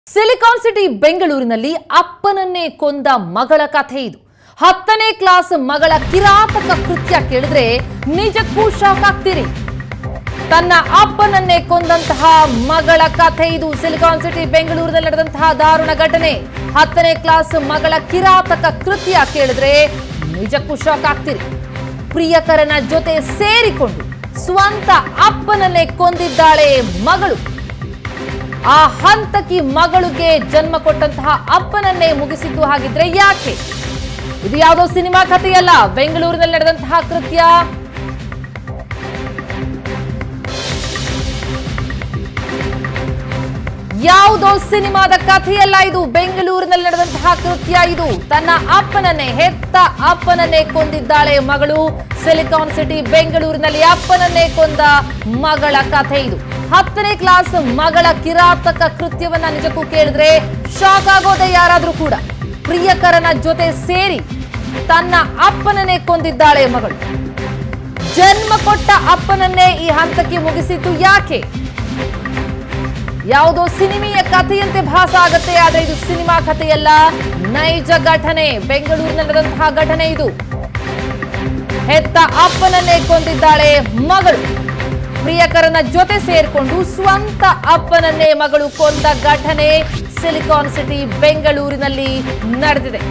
Silicon city ಬೆಂಗಳೂರಿನಲ್ಲಿ ಅಪ್ಪನನ್ನೇ ಕೊಂದ ಮಗಳ ಕಥೆ ಇದು ಹತ್ತನೇ ಕ್ಲಾಸ್ ಮಗಳ ಕಿರಾತಕ ಕೃತ್ಯ ಕೇಳಿದ್ರೆ ನಿಜಕ್ಕೂ ಶಾಕ್ ಆಗ್ತೀರಿ ತನ್ನ ಅಪ್ಪನನ್ನೇ ಕೊಂದಂತಹ ಮಗಳ ಕಥೆ ಇದು ಸಿಲಿಕಾನ್ ಸಿಟಿ ಬೆಂಗಳೂರಿನಲ್ಲಿ ನಡೆದಂತಹ ದಾರುಣ ಘಟನೆ ಹತ್ತನೇ ಕ್ಲಾಸ್ ಮಗಳ ಕಿರಾತಕ ಕೃತ್ಯ ಕೇಳಿದ್ರೆ ನಿಜಕ್ಕೂ ಶಾಕ್ ಆಗ್ತೀರಿ ಪ್ರಿಯಕರನ ಜೊತೆ ಸೇರಿಕೊಂಡು ಸ್ವಂತ ಅಪ್ಪನನ್ನೇ ಕೊಂದಿದ್ದಾಳೆ ಮಗಳು ಆ ಹಂತಕಿ ಮಗಳಿಗೆ ಜನ್ಮ ಕೊಟ್ಟಂತಹ ಅಪ್ಪನನ್ನೇ ಮುಗಿಸಿದ್ದು ಹಾಗಿದ್ರೆ ಯಾಕೆ ಇದು ಯಾವುದೋ ಸಿನಿಮಾ ಕಥೆಯಲ್ಲ ಬೆಂಗಳೂರಿನಲ್ಲಿ ನಡೆದಂತಹ ಕೃತ್ಯ ಯಾವುದೋ ಸಿನಿಮಾದ ಕಥೆಯಲ್ಲ ಇದು ಬೆಂಗಳೂರಿನಲ್ಲಿ ನಡೆದಂತಹ ಕೃತ್ಯ ಇದು ತನ್ನ ಅಪ್ಪನನ್ನೇ ಹೆತ್ತ ಅಪ್ಪನನ್ನೇ ಕೊಂದಿದ್ದಾಳೆ ಮಗಳು ಸಿಲಿಕಾನ್ ಸಿಟಿ ಬೆಂಗಳೂರಿನಲ್ಲಿ ಅಪ್ಪನನ್ನೇ ಕೊಂದ ಮಗಳ ಕಥೆ ಇದು ಹತ್ತನೇ ಕ್ಲಾಸ್ ಮಗಳ ಕಿರಾತಕ ಕೃತ್ಯವನ್ನ ನಿಜಕ್ಕೂ ಕೇಳಿದ್ರೆ ಶಾಕ್ ಆಗೋದೆ ಯಾರಾದ್ರೂ ಕೂಡ ಪ್ರಿಯಕರನ ಜೊತೆ ಸೇರಿ ತನ್ನ ಅಪ್ಪನನ್ನೇ ಕೊಂದಿದ್ದಾಳೆ ಮಗಳು ಜನ್ಮ ಕೊಟ್ಟ ಅಪ್ಪನನ್ನೇ ಈ ಹಂತಕ್ಕೆ ಮುಗಿಸಿದ್ದು ಯಾಕೆ ಯಾವುದೋ ಸಿನಿಮೆಯ ಕಥೆಯಂತೆ ಭಾಸ ಆಗತ್ತೆ ಆದ್ರೆ ಇದು ಸಿನಿಮಾ ಕಥೆಯಲ್ಲ ನೈಜ ಘಟನೆ ಬೆಂಗಳೂರಿನಲ್ಲಿ ನಡೆದಂತಹ ಘಟನೆ ಇದು ಹೆತ್ತ ಅಪ್ಪನನ್ನೇ ಕೊಂದಿದ್ದಾಳೆ ಮಗಳು ಪ್ರಿಯಕರನ ಜೊತೆ ಸೇರ್ಕೊಂಡು ಸ್ವಂತ ಅಪ್ಪನನ್ನೇ ಮಗಳು ಕೊಂದ ಘಟನೆ ಸಿಲಿಕಾನ್ ಸಿಟಿ ಬೆಂಗಳೂರಿನಲ್ಲಿ ನಡೆದಿದೆ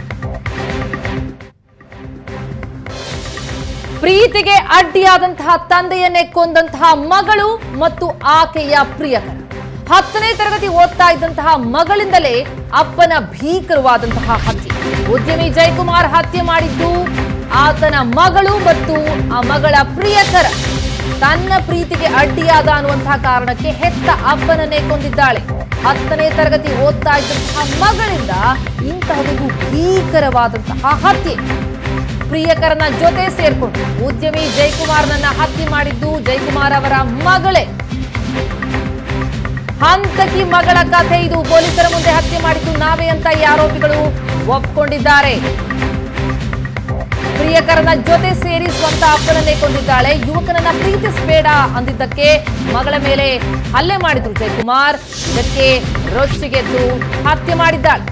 ಪ್ರೀತಿಗೆ ಅಡ್ಡಿಯಾದಂತಹ ತಂದೆಯನ್ನೇ ಕೊಂದಂತಹ ಮಗಳು ಮತ್ತು ಆಕೆಯ ಪ್ರಿಯಕರ ಹತ್ತನೇ ತರಗತಿ ಓದ್ತಾ ಇದ್ದಂತಹ ಮಗಳಿಂದಲೇ ಅಪ್ಪನ ಭೀಕರವಾದಂತಹ ಹತ್ಯೆ ಉದ್ಯಮಿ ಜಯಕುಮಾರ್ ಹತ್ಯೆ ಮಾಡಿದ್ದು ಆತನ ಮಗಳು ಮತ್ತು ಆ ಮಗಳ ಪ್ರಿಯಕರ ತನ್ನ ಪ್ರೀತಿಗೆ ಅಡ್ಡಿಯಾದ ಅನ್ನುವಂತಹ ಕಾರಣಕ್ಕೆ ಹೆತ್ತ ಅಪ್ಪನನ್ನೇ ಕೊಂದಿದ್ದಾಳೆ ಹತ್ತನೇ ತರಗತಿ ಓದ್ತಾ ಇದ್ದಂತಹ ಮಗಳಿಂದ ಇಂತಹದೊಂದು ಭೀಕರವಾದಂತಹ ಹತ್ಯೆ ಪ್ರಿಯಕರನ ಜೊತೆ ಸೇರ್ಕೊಂಡು ಉದ್ಯಮಿ ಜಯಕುಮಾರ್ನನ್ನ ಹತ್ಯೆ ಮಾಡಿದ್ದು ಜಯಕುಮಾರ್ ಅವರ ಮಗಳೇ ಹಂತಕಿ ಮಗಳ ಕಥೆ ಇದು ಪೊಲೀಸರ ಮುಂದೆ ಹತ್ಯೆ ಮಾಡಿದ್ದು ನಾವೇ ಅಂತ ಈ ಆರೋಪಿಗಳು ಒಪ್ಕೊಂಡಿದ್ದಾರೆ ಪ್ರಿಯಕರನ ಜೊತೆ ಸೇರಿ ಸ್ವಂತ ಅಪ್ಪನನ್ನೇ ಕೊಂದಿದ್ದಾಳೆ ಯುವಕನನ್ನ ಪ್ರೀತಿಸಬೇಡ ಅಂದಿದ್ದಕ್ಕೆ ಮಗಳ ಮೇಲೆ ಹಲ್ಲೆ ಮಾಡಿದ್ರು ಜಯಕುಮಾರ್ ಇದಕ್ಕೆ ರೊಚ್ಚಿಗೆದ್ದು ಹತ್ಯೆ ಮಾಡಿದ್ದಾಳೆ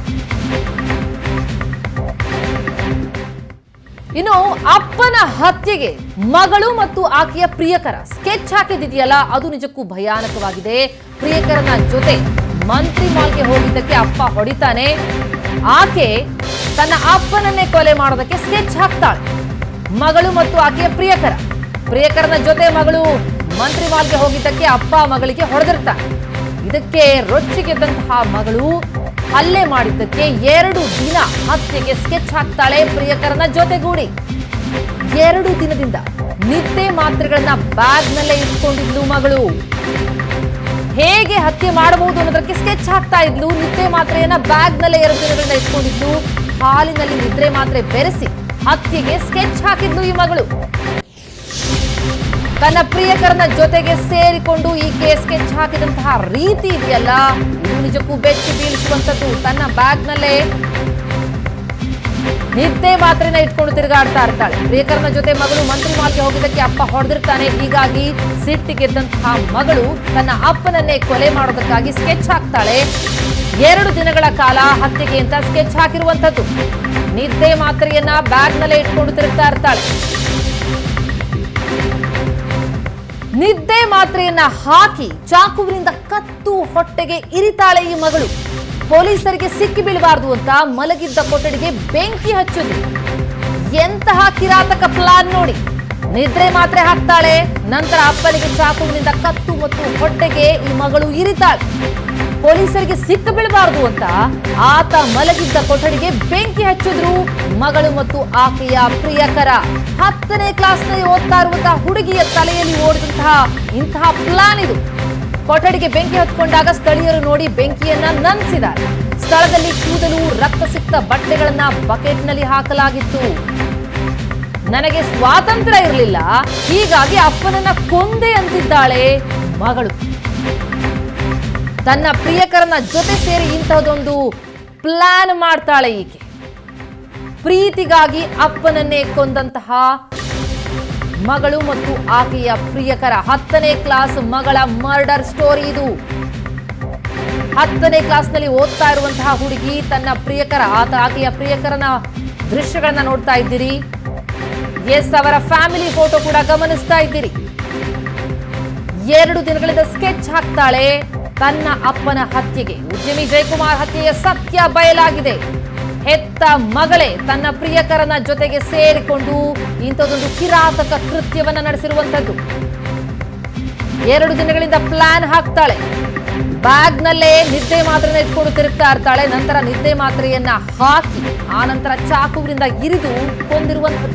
ಇನ್ನು ಅಪ್ಪನ ಹತ್ಯೆಗೆ ಮಗಳು ಮತ್ತು ಆಕೆಯ ಪ್ರಿಯಕರ ಸ್ಕೆಚ್ ಹಾಕಿದಿದೆಯಲ್ಲ ಅದು ನಿಜಕ್ಕೂ ಭಯಾನಕವಾಗಿದೆ ಪ್ರಿಯಕರನ ಜೊತೆ ಮಂತ್ರಿ ಮಾಲ್ಗೆ ಹೋಗಿದ್ದಕ್ಕೆ ಅಪ್ಪ ಹೊಡಿತಾನೆ ಆಕೆ ತನ್ನ ಅಪ್ಪನನ್ನೇ ಕೊಲೆ ಮಾಡೋದಕ್ಕೆ ಸ್ಕೆಚ್ ಹಾಕ್ತಾಳೆ ಮಗಳು ಮತ್ತು ಆಕೆಯ ಪ್ರಿಯಕರ ಪ್ರಿಯಕರನ ಜೊತೆ ಮಗಳು ಮಂತ್ರಿ ಮಾಲ್ಗೆ ಹೋಗಿದ್ದಕ್ಕೆ ಅಪ್ಪ ಮಗಳಿಗೆ ಹೊಡೆದಿರ್ತಾನೆ ಇದಕ್ಕೆ ರೊಚ್ಚಿಗೆದ್ದಂತಹ ಮಗಳು ಹಲ್ಲೆ ಮಾಡಿದ್ದಕ್ಕೆ ಎರಡು ದಿನ ಹತ್ಯೆಗೆ ಸ್ಕೆಚ್ ಹಾಕ್ತಾಳೆ ಪ್ರಿಯಕರನ ಜೊತೆಗೂಡಿ ಎರಡು ದಿನದಿಂದ ನಿದ್ದೆ ಮಾತ್ರೆಗಳನ್ನ ಬ್ಯಾಗ್ನಲ್ಲೇ ಇಟ್ಕೊಂಡಿದ್ಲು ಮಗಳು ಹೇಗೆ ಹತ್ಯೆ ಮಾಡಬಹುದು ಅನ್ನೋದಕ್ಕೆ ಸ್ಕೆಚ್ ಹಾಕ್ತಾ ಇದ್ಲು ನಿದ್ದೆ ಮಾತ್ರೆಯನ್ನ ಬ್ಯಾಗ್ನಲ್ಲೇ ಎರಡು ದಿನಗಳನ್ನ ಇಟ್ಕೊಂಡಿದ್ಲು ಹಾಲಿನಲ್ಲಿ ನಿದ್ರೆ ಮಾತ್ರೆ ಬೆರೆಸಿ ಹತ್ಯೆಗೆ ಸ್ಕೆಚ್ ಹಾಕಿದ್ಲು ಈ ಮಗಳು ತನ್ನ ಪ್ರಿಯಕರನ ಜೊತೆಗೆ ಸೇರಿಕೊಂಡು ಈಕೆ ಸ್ಕೆಚ್ ಹಾಕಿದಂತಹ ರೀತಿ ಇದೆಯಲ್ಲ ಇದು ನಿಜಕ್ಕೂ ಬೆಚ್ಚಿ ಬೀಳಿಸುವಂತದ್ದು ತನ್ನ ಬ್ಯಾಗ್ನಲ್ಲೇ ನಿದ್ದೆ ಮಾತ್ರೆನ ಇಟ್ಕೊಂಡು ತಿರುಗಾಡ್ತಾ ಇರ್ತಾಳೆ ಪ್ರಿಯಕರನ ಜೊತೆ ಮಗಳು ಮಂತ್ರಿ ಮಾಲ್ಗೆ ಹೋಗಿದ್ದಕ್ಕೆ ಅಪ್ಪ ಹೊಡೆದಿರ್ತಾನೆ ಹೀಗಾಗಿ ಸಿಟ್ಟಿಗೆದ್ದಂತಹ ಮಗಳು ತನ್ನ ಅಪ್ಪನನ್ನೇ ಕೊಲೆ ಮಾಡೋದಕ್ಕಾಗಿ ಸ್ಕೆಚ್ ಹಾಕ್ತಾಳೆ ಎರಡು ದಿನಗಳ ಕಾಲ ಹತ್ಯೆಗೆ ಅಂತ ಸ್ಕೆಚ್ ಹಾಕಿರುವಂತದ್ದು ನಿದ್ದೆ ಮಾತ್ರೆಯನ್ನ ಬ್ಯಾಗ್ನಲ್ಲೇ ಇಟ್ಕೊಂಡು ತಿರುಗ್ತಾ ಇರ್ತಾಳೆ ನಿದ್ದೆ ಮಾತ್ರೆಯನ್ನ ಹಾಕಿ ಚಾಕುವಿನಿಂದ ಕತ್ತು ಹೊಟ್ಟೆಗೆ ಇರಿತಾಳೆ ಈ ಮಗಳು ಪೊಲೀಸರಿಗೆ ಸಿಕ್ಕಿ ಬೀಳಬಾರದು ಅಂತ ಮಲಗಿದ್ದ ಕೊಠಡಿಗೆ ಬೆಂಕಿ ಹಚ್ಚಿದ್ರು ಎಂತಹ ಕಿರಾತಕ ಪ್ಲಾನ್ ನೋಡಿ ನಿದ್ರೆ ಮಾತ್ರೆ ಹಾಕ್ತಾಳೆ ನಂತರ ಅಪ್ಪನಿಗೆ ಚಾಕುವಿನಿಂದ ಕತ್ತು ಮತ್ತು ಹೊಟ್ಟೆಗೆ ಈ ಮಗಳು ಇರಿತಾಳೆ ಪೊಲೀಸರಿಗೆ ಸಿಕ್ಕ ಬೀಳಬಾರದು ಅಂತ ಆತ ಮಲಗಿದ್ದ ಕೊಠಡಿಗೆ ಬೆಂಕಿ ಹಚ್ಚಿದ್ರು ಮಗಳು ಮತ್ತು ಆಕೆಯ ಪ್ರಿಯಕರ ಹತ್ತನೇ ಕ್ಲಾಸ್ನಲ್ಲಿ ಓದ್ತಾ ಇರುವಂತಹ ಹುಡುಗಿಯ ತಲೆಯಲ್ಲಿ ಓಡಿದಂತಹ ಇಂತಹ ಪ್ಲಾನ್ ಇದು ಕೊಠಡಿಗೆ ಬೆಂಕಿ ಹತ್ಕೊಂಡಾಗ ಸ್ಥಳೀಯರು ನೋಡಿ ಬೆಂಕಿಯನ್ನ ನಂದಿಸಿದ್ದಾರೆ ಸ್ಥಳದಲ್ಲಿ ಕೂದಲು ರಕ್ತ ಸಿಕ್ತ ಬಟ್ಟೆಗಳನ್ನ ಬಕೆಟ್ನಲ್ಲಿ ಹಾಕಲಾಗಿತ್ತು ನನಗೆ ಸ್ವಾತಂತ್ರ್ಯ ಇರಲಿಲ್ಲ ಹೀಗಾಗಿ ಅಪ್ಪನನ್ನ ಕೊಂದೆ ಅಂತಿದ್ದಾಳೆ ಮಗಳು ತನ್ನ ಪ್ರಿಯಕರನ ಜೊತೆ ಸೇರಿ ಇಂತಹದೊಂದು ಪ್ಲಾನ್ ಮಾಡ್ತಾಳೆ ಈಕೆ ಪ್ರೀತಿಗಾಗಿ ಅಪ್ಪನನ್ನೇ ಕೊಂದಂತಹ ಮಗಳು ಮತ್ತು ಆಕೆಯ ಪ್ರಿಯಕರ ಹತ್ತನೇ ಕ್ಲಾಸ್ ಮಗಳ ಮರ್ಡರ್ ಸ್ಟೋರಿ ಇದು ಹತ್ತನೇ ಕ್ಲಾಸ್ನಲ್ಲಿ ಓದ್ತಾ ಇರುವಂತಹ ಹುಡುಗಿ ತನ್ನ ಪ್ರಿಯಕರ ಆತ ಆಕೆಯ ಪ್ರಿಯಕರನ ದೃಶ್ಯಗಳನ್ನ ನೋಡ್ತಾ ಇದ್ದೀರಿ ಎಸ್ ಅವರ ಫ್ಯಾಮಿಲಿ ಫೋಟೋ ಕೂಡ ಗಮನಿಸ್ತಾ ಇದ್ದೀರಿ ಎರಡು ದಿನಗಳಿಂದ ಸ್ಕೆಚ್ ಹಾಕ್ತಾಳೆ ತನ್ನ ಅಪ್ಪನ ಹತ್ಯೆಗೆ ಉದ್ಯಮಿ ಜಯಕುಮಾರ್ ಹತ್ಯೆಯ ಸತ್ಯ ಬಯಲಾಗಿದೆ ಹೆತ್ತ ಮಗಳೇ ತನ್ನ ಪ್ರಿಯಕರನ ಜೊತೆಗೆ ಸೇರಿಕೊಂಡು ಇಂಥದ್ದೊಂದು ಕಿರಾತಕ ಕೃತ್ಯವನ್ನ ನಡೆಸಿರುವಂತದ್ದು ಎರಡು ದಿನಗಳಿಂದ ಪ್ಲಾನ್ ಹಾಕ್ತಾಳೆ ಬ್ಯಾಗ್ನಲ್ಲೇ ನಿದ್ದೆ ಮಾತ್ರೆನ ಇಟ್ಕೊಂಡು ತಿರುಗ್ತಾ ಇರ್ತಾಳೆ ನಂತರ ನಿದ್ದೆ ಮಾತ್ರೆಯನ್ನ ಹಾಕಿ ಆ ನಂತರ ಚಾಕುವಿನಿಂದ ಇರಿದು ಕೊಂದಿರುವಂಥದ್ದು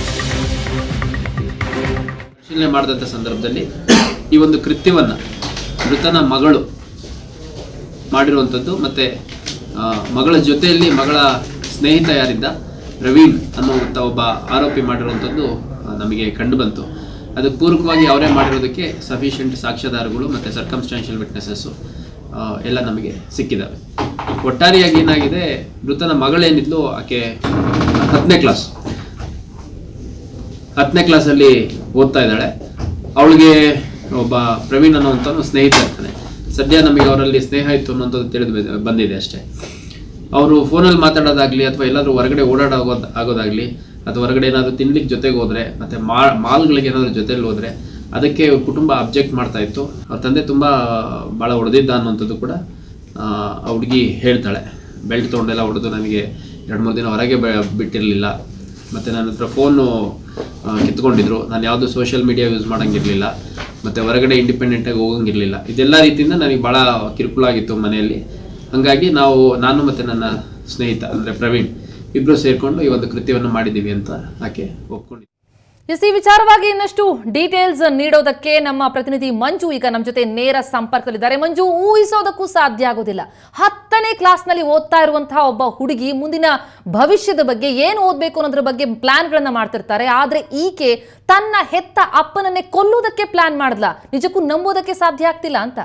ಪರಿಶೀಲನೆ ಮಾಡಿದಂಥ ಸಂದರ್ಭದಲ್ಲಿ ಈ ಒಂದು ಕೃತ್ಯವನ್ನು ಮೃತನ ಮಗಳು ಮಾಡಿರುವಂಥದ್ದು ಮತ್ತು ಮಗಳ ಜೊತೆಯಲ್ಲಿ ಮಗಳ ಸ್ನೇಹಿತ ಯಾರಿದ್ದ ಪ್ರವೀಣ್ ಅನ್ನುವಂಥ ಒಬ್ಬ ಆರೋಪಿ ಮಾಡಿರುವಂಥದ್ದು ಆ, ನಮಗೆ ಕಂಡು ಬಂತು ಅದಕ್ಕೆ ಪೂರಕವಾಗಿ ಅವರೇ ಮಾಡಿರೋದಕ್ಕೆ ಸಫಿಷಿಯೆಂಟ್ ಸಾಕ್ಷ್ಯಾಧಾರಗಳು ಮತ್ತು ಸರ್ಕಮ್ಸ್ಟಾನ್ಷಿಯಲ್ ವಿಟ್ನೆಸಸ್ಸು ಎಲ್ಲ ನಮಗೆ ಸಿಕ್ಕಿದ್ದಾವೆ ಒಟ್ಟಾರೆಯಾಗಿ ಏನಾಗಿದೆ ಮೃತನ ಮಗಳೇನಿದ್ಲು ಆಕೆ ಹತ್ತನೇ ಕ್ಲಾಸ್ ಹತ್ತನೇ ಕ್ಲಾಸಲ್ಲಿ ಓದ್ತಾ ಇದ್ದಾಳೆ ಅವಳಿಗೆ ಒಬ್ಬ ಪ್ರವೀಣ್ ಅನ್ನುವಂಥವ್ನು ಸ್ನೇಹಿತ ಇರ್ತಾನೆ ಸದ್ಯ ನಮಗೆ ಅವರಲ್ಲಿ ಸ್ನೇಹ ಇತ್ತು ಅನ್ನೋಂಥದ್ದು ತಿಳಿದು ಬಂದ- ಬಂದಿದೆ ಅಷ್ಟೇ ಅವರು ಫೋನಲ್ಲಿ ಮಾತಾಡೋದಾಗ್ಲಿ ಅಥವಾ ಎಲ್ಲಾದರೂ ಹೊರಗಡೆ ಓಡಾಡೋದು ಆಗೋದಾಗ್ಲಿ ಅಥವಾ ಹೊರಗಡೆ ಏನಾದರೂ ತಿನ್ಲಿಕ್ಕೆ ಜೊತೆಗೆ ಹೋದ್ರೆ ಮತ್ತೆ ಮಾ ಮಾಲ್ಗಳಿಗೆ ಏನಾದರೂ ಜೊತೆಲಿ ಹೋದ್ರೆ ಅದಕ್ಕೆ ಕುಟುಂಬ ಅಬ್ಜೆಕ್ಟ್ ಮಾಡ್ತಾ ಇತ್ತು ಅವ್ರ ತಂದೆ ತುಂಬ ಭಾಳ ಹೊಡೆದಿದ್ದ ಅನ್ನೋಂಥದ್ದು ಕೂಡ ಆ, ಆ ಹುಡುಗಿ ಹೇಳ್ತಾಳೆ ಬೆಲ್ಟ್ ತೊಗೊಂಡೆಲ್ಲ ಹೊಡೆದು ನನಗೆ ಎರಡು ಮೂರು ದಿನ ಹೊರಗೆ ಬ- ಬಿಟ್ಟಿರಲಿಲ್ಲ ಮತ್ತು ನನ್ನ ಹತ್ರ ಫೋನು ಕಿತ್ಕೊಂಡಿದ್ರು ನಾನು ಯಾವುದು ಸೋಷಿಯಲ್ ಮೀಡಿಯಾ ಯೂಸ್ ಮಾಡೋಂಗಿರಲಿಲ್ಲ ಮತ್ತು ಹೊರಗಡೆ ಇಂಡಿಪೆಂಡೆಂಟಾಗಿ ಹೋಗಂಗಿರಲಿಲ್ಲ ಇದೆಲ್ಲ ರೀತಿಯಿಂದ ನನಗೆ ಭಾಳ ಕಿರುಕುಳ ಆಗಿತ್ತು ಮನೆಯಲ್ಲಿ ಹಾಗಾಗಿ ನಾವು ನಾನು ಮತ್ತು ನನ್ನ ಸ್ನೇಹಿತ ಅಂದರೆ ಪ್ರವೀಣ್ ಇಬ್ಬರು ಸೇರಿಕೊಂಡು ಈ ಒಂದು ಕೃತ್ಯವನ್ನು ಮಾಡಿದ್ದೀವಿ ಅಂತ ಆಕೆ ಒಪ್ಕೊಂಡಿದ್ದೆ ಎಸ್ ಈ ವಿಚಾರವಾಗಿ ಇನ್ನಷ್ಟು ಡೀಟೇಲ್ಸ್ ನೀಡೋದಕ್ಕೆ ನಮ್ಮ ಪ್ರತಿನಿಧಿ ಮಂಜು ಈಗ ನಮ್ಮ ಜೊತೆ ನೇರ ಸಂಪರ್ಕದಲ್ಲಿದ್ದಾರೆ ಮಂಜು ಊಹಿಸೋದಕ್ಕೂ ಸಾಧ್ಯ ಆಗೋದಿಲ್ಲ ಹತ್ತನೇ ಕ್ಲಾಸ್ನಲ್ಲಿ ಓದ್ತಾ ಇರುವಂತಹ ಒಬ್ಬ ಹುಡುಗಿ ಮುಂದಿನ ಭವಿಷ್ಯದ ಬಗ್ಗೆ ಏನು ಓದಬೇಕು ಅನ್ನೋದ್ರ ಬಗ್ಗೆ ಪ್ಲಾನ್ಗಳನ್ನ ಮಾಡ್ತಿರ್ತಾರೆ ಆದ್ರೆ ಈಕೆ ತನ್ನ ಹೆತ್ತ ಅಪ್ಪನನ್ನೇ ಕೊಲ್ಲುವುದಕ್ಕೆ ಪ್ಲಾನ್ ಮಾಡ್ಲಾ ನಿಜಕ್ಕೂ ನಂಬೋದಕ್ಕೆ ಸಾಧ್ಯ ಆಗ್ತಿಲ್ಲ ಅಂತ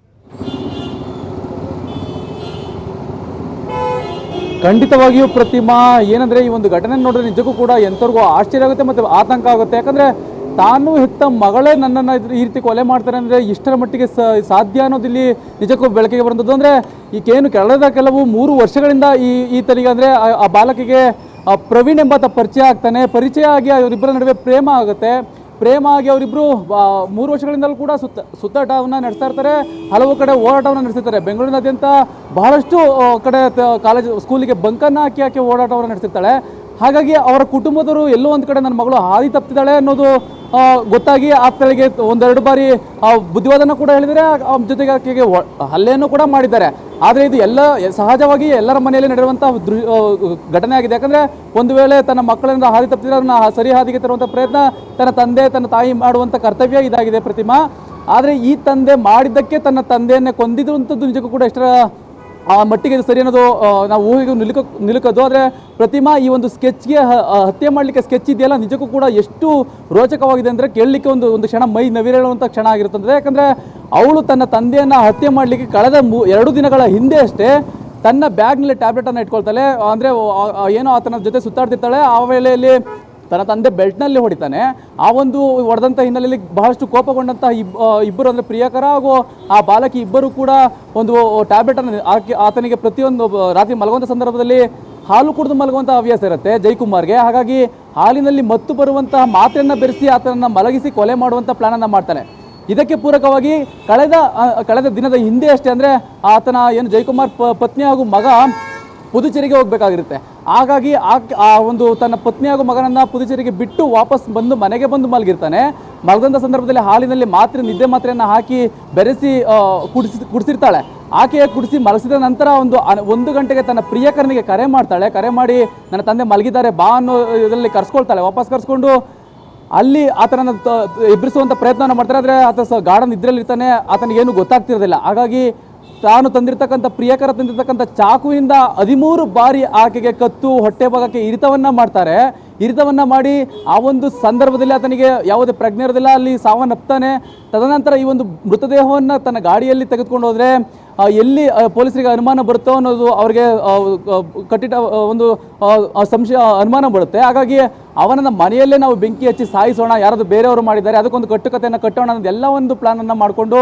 ಖಂಡಿತವಾಗಿಯೂ ಪ್ರತಿಮಾ ಏನಂದ್ರೆ ಈ ಒಂದು ಘಟನೆ ನೋಡಿದ್ರೆ ನಿಜಕ್ಕೂ ಕೂಡ ಎಂಥವ್ರಿಗೂ ಆಶ್ಚರ್ಯ ಆಗುತ್ತೆ ಮತ್ತೆ ಆತಂಕ ಆಗುತ್ತೆ ಯಾಕಂದ್ರೆ ತಾನು ಹೆತ್ತ ಮಗಳೇ ನನ್ನನ್ನು ಇದ್ರ- ಈ ರೀತಿ ಕೊಲೆ ಮಾಡ್ತಾರೆ ಅಂದ್ರೆ ಇಷ್ಟರ ಮಟ್ಟಿಗೆ ಸ- ಸಾಧ್ಯ ಅನ್ನೋದಿಲ್ಲಿ ನಿಜಕ್ಕೂ ಬೆಳಕಿಗೆ ಬರುವಂಥದ್ದು ಅಂದ್ರೆ ಈಗೇನು ಕಳೆದ ಕೆಲವು ಮೂರು ವರ್ಷಗಳಿಂದ ಈ ಈತನಿಗೆ ಅಂದ್ರೆ ಆ- ಆ ಬಾಲಕಿಗೆ ಆ ಪ್ರವೀಣ್ ಎಂಬಾತ ಪರಿಚಯ ಆಗ್ತಾನೆ ಪರಿಚಯ ಆಗಿ ಅವರಿಬ್ಬರ ನಡುವೆ ಪ್ರೇಮ ಆಗುತ್ತೆ ಪ್ರೇಮ ಆಗಿ ಅವರಿಬ್ರು ಮೂರು ವರ್ಷಗಳಿಂದಲೂ ಕೂಡ ಸುತ್ತ ಸುತ್ತಾಟವನ್ನು ನಡೆಸ್ತಾ ಇರ್ತಾರೆ ಹಲವು ಕಡೆ ಓಡಾಟವನ್ನು ನಡೆಸಿರ್ತಾರೆ ಬೆಂಗಳೂರಿನಾದ್ಯಂತ ಬಹಳಷ್ಟು ಆ, ಕಡೆ ಕಾಲೇಜ್ ಸ್ಕೂಲಿಗೆ ಬಂಕನ್ನು ಹಾಕಿ ಹಾಕಿ ಓಡಾಟವನ್ನು ನಡೆಸಿರ್ತಾಳೆ ಹಾಗಾಗಿ ಅವರ ಕುಟುಂಬದವರು ಎಲ್ಲೋ ಒಂದು ಕಡೆ ನನ್ನ ಮಗಳು ಹಾದಿ ತಪ್ಪಿದ್ದಾಳೆ ಅನ್ನೋದು ಆ, ಗೊತ್ತಾಗಿ ಆತಳಿಗೆ ಒಂದೆರಡು ಬಾರಿ ಆ, ಬುದ್ಧಿವಾದನ ಕೂಡ ಹೇಳಿದರೆ ಆ, ಜೊತೆಗೆ ಆಕೆಗೆ ಒ- ಹಲ್ಲೆಯನ್ನು ಕೂಡ ಮಾಡಿದ್ದಾರೆ ಆದರೆ ಇದು ಎಲ್ಲ ಸಹಜವಾಗಿ ಎಲ್ಲರ ಮನೆಯಲ್ಲಿ ನಡೆಯುವಂಥ ದೃ ಆ, ಘಟನೆ ಆಗಿದೆ ಯಾಕಂದರೆ ಒಂದು ವೇಳೆ ತನ್ನ ಮಕ್ಕಳಿಂದ ಹಾದಿ ತಪ್ಪಿದ್ರೆ ಅದನ್ನ ಸರಿ ಹಾದಿಗೆ ತರುವಂಥ ಪ್ರಯತ್ನ ತನ್ನ ತಂದೆ ತನ್ನ ತಾಯಿ ಮಾಡುವಂಥ ಕರ್ತವ್ಯ ಇದಾಗಿದೆ ಪ್ರತಿಮಾ ಆದರೆ ಈ ತಂದೆ ಮಾಡಿದ್ದಕ್ಕೆ ತನ್ನ ತಂದೆಯನ್ನೇ ಕೊಂದಿರುವಂಥದ್ದು ನಿಜಕ್ಕೂ ಕೂಡ ಎಷ್ಟರ ಆ ಮಟ್ಟಿಗೆ ಇದು ಸರಿ ಅನ್ನೋದು ಆ, ನಾವು ಊಹೆಗೆ ನಿಲುಕ ನಿಲುಕದ್ದು ಆದರೆ ಪ್ರತಿಮಾ ಈ ಒಂದು ಸ್ಕೆಚ್ಗೆ ಹತ್ಯೆ ಮಾಡಲಿಕ್ಕೆ ಸ್ಕೆಚ್ ಇದೆಯಲ್ಲ ನಿಜಕ್ಕೂ ಕೂಡ ಎಷ್ಟು ರೋಚಕವಾಗಿದೆ ಅಂದರೆ ಕೇಳಲಿಕ್ಕೆ ಒಂದು ಒಂದು ಕ್ಷಣ ಮೈ ನವಿರೇಳುವಂಥ ಕ್ಷಣ ಆಗಿರುತ್ತದೆ ಯಾಕಂದರೆ ಅವಳು ತನ್ನ ತಂದೆಯನ್ನು ಹತ್ಯೆ ಮಾಡಲಿಕ್ಕೆ ಕಳೆದ ಮೂ ಎರಡು ದಿನಗಳ ಹಿಂದೆ ಅಷ್ಟೇ ತನ್ನ ಬ್ಯಾಗ್ನಲ್ಲಿ ಟ್ಯಾಬ್ಲೆಟನ್ನು ಇಟ್ಕೊಳ್ತಾಳೆ ಅಂದರೆ ಏನೋ ಆತನ ಜೊತೆ ಸುತ್ತಾಡ್ತಿರ್ತಾಳೆ ಆ ವೇಳೆಯಲ್ಲಿ ತನ್ನ ತಂದೆ ಬೆಲ್ಟ್ನಲ್ಲಿ ಹೊಡಿತಾನೆ ಆ ಒಂದು ಹೊಡೆದಂಥ ಹಿನ್ನೆಲೆಯಲ್ಲಿ ಬಹಳಷ್ಟು ಕೋಪಗೊಂಡಂಥ ಇಬ್ ಆ, ಇಬ್ಬರು ಅಂದರೆ ಪ್ರಿಯಕರ ಹಾಗೂ ಆ ಬಾಲಕಿ ಇಬ್ಬರು ಕೂಡ ಒಂದು ಟ್ಯಾಬ್ಲೆಟನ್ನು ಹಾಕಿ ಆತನಿಗೆ ಪ್ರತಿಯೊಂದು ಬ- ರಾತ್ರಿ ಮಲಗುವಂಥ ಸಂದರ್ಭದಲ್ಲಿ ಹಾಲು ಕುಡಿದು ಮಲಗುವಂಥ ಹವ್ಯಾಸ ಇರುತ್ತೆ ಜೈಕುಮಾರ್ಗೆ ಹಾಗಾಗಿ ಹಾಲಿನಲ್ಲಿ ಮತ್ತು ಬರುವಂತಹ ಮಾತ್ರೆಯನ್ನು ಬೆರೆಸಿ ಆತನನ್ನು ಮಲಗಿಸಿ ಕೊಲೆ ಮಾಡುವಂಥ ಪ್ಲಾನನ್ನು ಮಾಡ್ತಾನೆ ಇದಕ್ಕೆ ಪೂರಕವಾಗಿ ಕಳೆದ ಆ, ಕಳೆದ ದಿನದ ಹಿಂದೆ ಅಷ್ಟೇ ಅಂದರೆ ಆತನ ಏನು ಜೈಕುಮಾರ್ ಪ ಪತ್ನಿ ಹಾಗೂ ಮಗ ಪುದುಚೇರಿಗೆ ಹೋಗಬೇಕಾಗಿರುತ್ತೆ ಹಾಗಾಗಿ ಆ ಆ ಒಂದು ತನ್ನ ಪತ್ನಿ ಹಾಗೂ ಮಗನನ್ನ ಪುದುಚೇರಿಗೆ ಬಿಟ್ಟು ವಾಪಸ್ ಬಂದು ಮನೆಗೆ ಬಂದು ಮಲಗಿರ್ತಾನೆ ಮಲಗಂದ ಸಂದರ್ಭದಲ್ಲಿ ಹಾಲಿನಲ್ಲಿ ಮಾತ್ರೆ ನಿದ್ದೆ ಮಾತ್ರೆಯನ್ನು ಹಾಕಿ ಬೆರೆಸಿ ಆ, ಕುಡಿಸಿ ಕುಡಿಸಿರ್ತಾಳೆ ಆಕೆಯ ಕುಡಿಸಿ ಮಲಗಿಸಿದ ನಂತರ ಒಂದು ಅನ- ಒಂದು ಗಂಟೆಗೆ ತನ್ನ ಪ್ರಿಯಕರನಿಗೆ ಕರೆ ಮಾಡ್ತಾಳೆ ಕರೆ ಮಾಡಿ ನನ್ನ ತಂದೆ ಮಲಗಿದ್ದಾರೆ ಬಾ ಅನ್ನೋ ಇದರಲ್ಲಿ ಕರ್ಸ್ಕೊಳ್ತಾಳೆ ವಾಪಸ್ ಕರ್ಸ್ಕೊಂಡು ಅಲ್ಲಿ ಆತನನ್ನು ತ- ಎಬ್ಬರಿಸುವಂಥ ಪ್ರಯತ್ನವನ್ನು ಮಾಡ್ತಾರೆ ಆದರೆ ಆತ ಸ ಗಾಢ ನಿದ್ರೆಯಲ್ಲಿ ಇರ್ತಾನೆ ಆತನಿಗೆ ಏನು ಗೊತ್ತಾಗ್ತಿರೋದಿಲ್ಲ ಹಾಗಾಗಿ ತಾನು ತಂದಿರ್ತಕ್ಕಂಥ ಪ್ರಿಯಕರ ತಂದಿರ್ತಕ್ಕಂಥ ಚಾಕುವಿನಿಂದ ಹದಿಮೂರು ಬಾರಿ ಆಕೆಗೆ ಕತ್ತು ಹೊಟ್ಟೆ ಭಾಗಕ್ಕೆ ಇರಿತವನ್ನ ಮಾಡ್ತಾರೆ ಇರಿತವನ್ನ ಮಾಡಿ ಆ ಒಂದು ಸಂದರ್ಭದಲ್ಲಿ ಆತನಿಗೆ ಯಾವುದೇ ಪ್ರಜ್ಞೆ ಇರೋದಿಲ್ಲ ಅಲ್ಲಿ ಸಾವನ್ನಪ್ತಾನೆ ತದನಂತರ ಈ ಒಂದು ಮೃತದೇಹವನ್ನು ತನ್ನ ಗಾಡಿಯಲ್ಲಿ ತೆಗೆದುಕೊಂಡು ಹೋದರೆ ಆ, ಎಲ್ಲಿ ಆ, ಪೊಲೀಸರಿಗೆ ಅನುಮಾನ ಬರುತ್ತೋ ಅನ್ನೋದು ಅವ್ರಿಗೆ ಆ, ಆ, ಕಟ್ಟಿಟ ಆ, ಒಂದು ಆ, ಆ, ಸಂಶಯ ಅನುಮಾನ ಬರುತ್ತೆ ಹಾಗಾಗಿ ಅವನನ್ನ ಮನೆಯಲ್ಲೇ ನಾವು ಬೆಂಕಿ ಹಚ್ಚಿ ಸಾಯಿಸೋಣ ಯಾರಾದರೂ ಬೇರೆಯವರು ಮಾಡಿದ್ದಾರೆ ಅದಕ್ಕೊಂದು ಕಟ್ಟುಕತೆಯನ್ನು ಕಟ್ಟೋಣ ಅನ್ನೋದು ಎಲ್ಲ ಒಂದು ಪ್ಲಾನನ್ನು ಮಾಡಿಕೊಂಡು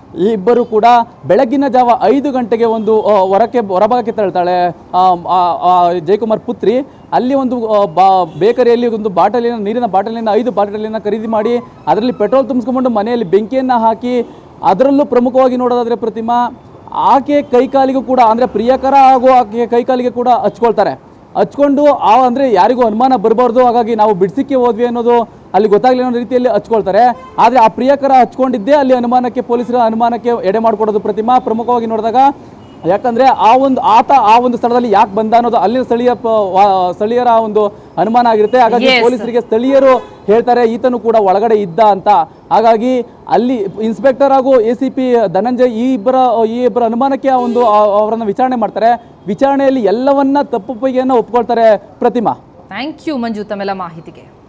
ಈ ಇಬ್ಬರು ಕೂಡ ಬೆಳಗಿನ ಜಾವ ಐದು ಗಂಟೆಗೆ ಒಂದು ಆ, ಹೊರಕ್ಕೆ ಹೊರಭಾಗಕ್ಕೆ ತೆರಳ್ತಾಳೆ ಆ, ಆ, ಆ, ಜಯಕುಮಾರ್ ಪುತ್ರಿ ಅಲ್ಲಿ ಒಂದು ಆ, ಬಾ ಬೇಕರಿಯಲ್ಲಿ ಒಂದು ಬಾಟಲಿನ ನೀರಿನ ಬಾಟಲಿನ ಐದು ಬಾಟಲಿನ ಖರೀದಿ ಮಾಡಿ ಅದರಲ್ಲಿ ಪೆಟ್ರೋಲ್ ತುಂಬಿಸ್ಕೊಂಡು ಮನೆಯಲ್ಲಿ ಬೆಂಕಿಯನ್ನು ಹಾಕಿ ಅದರಲ್ಲೂ ಪ್ರಮುಖವಾಗಿ ನೋಡೋದಾದ್ರೆ ಪ್ರತಿಮಾ ಆಕೆ ಕೈಕಾಲಿಗೂ ಕೂಡ ಅಂದರೆ ಪ್ರಿಯಕರ ಹಾಗೂ ಆಕೆ ಕೈಕಾಲಿಗೆ ಕೂಡ ಹಚ್ಕೊಳ್ತಾರೆ ಹಚ್ಕೊಂಡು ಆ ಅಂದರೆ ಯಾರಿಗೂ ಅನುಮಾನ ಬರಬಾರ್ದು ಹಾಗಾಗಿ ನಾವು ಬಿಡ್ಸಿಕ್ಕೆ ಹೋದ್ವಿ ಅನ್ನೋದು ಅಲ್ಲಿ ಗೊತ್ತಾಗಲಿ ಅನ್ನೋ ರೀತಿಯಲ್ಲಿ ಹಚ್ಕೊಳ್ತಾರೆ ಆದರೆ ಆ ಪ್ರಿಯಕರ ಹಚ್ಕೊಂಡಿದ್ದೇ ಅಲ್ಲಿ ಅನುಮಾನಕ್ಕೆ ಪೊಲೀಸರ ಅನುಮಾನಕ್ಕೆ ಎಡೆ ಮಾಡಿಕೊಡೋದು ಪ್ರತಿಮಾ ಪ್ರಮುಖವಾಗಿ ನೋಡಿದಾಗ ಯಾಕಂದ್ರೆ ಆ ಒಂದು ಆತ ಆ ಒಂದು ಸ್ಥಳದಲ್ಲಿ ಯಾಕೆ ಬಂದ ಅನ್ನೋದು ಅಲ್ಲಿನ ಸ್ಥಳೀಯ ಪ- ವಾ- ಸ್ಥಳೀಯರ ಒಂದು ಅನುಮಾನ ಆಗಿರುತ್ತೆ ಹಾಗಾಗಿ Yes. ಪೊಲೀಸರಿಗೆ ಸ್ಥಳೀಯರು ಹೇಳ್ತಾರೆ ಈತನು ಕೂಡ ಒಳಗಡೆ ಇದ್ದ ಅಂತ ಹಾಗಾಗಿ ಅಲ್ಲಿ ಇನ್ಸ್ಪೆಕ್ಟರ್ ಹಾಗೂ ಎ ಸಿ ಪಿ ಧನಂಜಯ್ ಈ ಇಬ್ಬರ ಈ ಇಬ್ಬರ ಅನುಮಾನಕ್ಕೆ ಆ ಒಂದು ಆ- ಅವರನ್ನ ವಿಚಾರಣೆ ಮಾಡ್ತಾರೆ ವಿಚಾರಣೆಯಲ್ಲಿ ಎಲ್ಲವನ್ನ ತಪ್ಪೊಪ್ಪಿಗೆಯನ್ನು ಒಪ್ಕೊಳ್ತಾರೆ ಪ್ರತಿಮಾ ಥ್ಯಾಂಕ್ ಯು ಮಂಜು ತಮ್ಮೆಲ್ಲ ಮಾಹಿತಿಗೆ